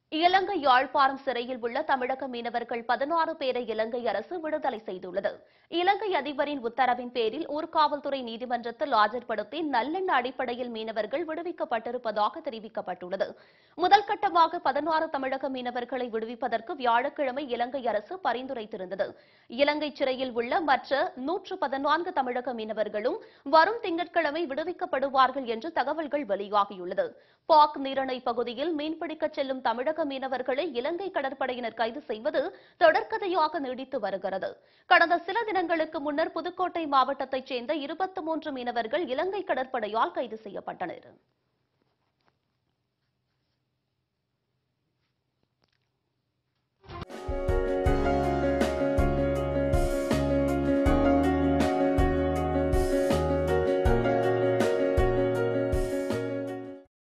இலங்கை யாழ்ப்பாணம் சிறையில் உள்ள தமிழக மீனவர்கள் பதினாறு பேரை இலங்கை அரசு விடுதலை செய்துள்ளது இலங்கை அதிபரின் உத்தரவின் பேரில் ஊர்காவல்துறை நீதிமன்றத்தில் ஆஜர்படுத்தி நல்லெண்ண அடிப்படையில் மீனவர்கள் விடுவிக்கப்பட்டிருப்பதாக தெரிவிக்கப்பட்டுள்ளது முதல் கட்டமாக பதினாறு தமிழக மீனவர்களை விடுவிப்பதற்கு வியாழக்கிழமை இலங்கை அரசு பரிந்துரைத்திருந்தது இலங்கை சிறையில் உள்ள மற்ற நூற்று பதினான்கு தமிழக மீனவர்களும் வரும் திங்கட்கிழமை விடுவிக்கப்படுவார்கள் என்று தகவல்கள் வெளியாகியுள்ளது பாக் நீரணை பகுதியில் மீன்பிடிக்கச் செல்லும் தமிழக மீனவர்களை இலங்கை கடற்படையினர் கைது செய்வது தொடர்கதையாக நீடித்து வருகிறது கடந்த சில தினங்களுக்கு முன்னர் புதுக்கோட்டை மாவட்டத்தைச் சேர்ந்த இருபத்தி மூன்று மீனவர்கள் இலங்கை கடற்படையால் கைது செய்யப்பட்டனர்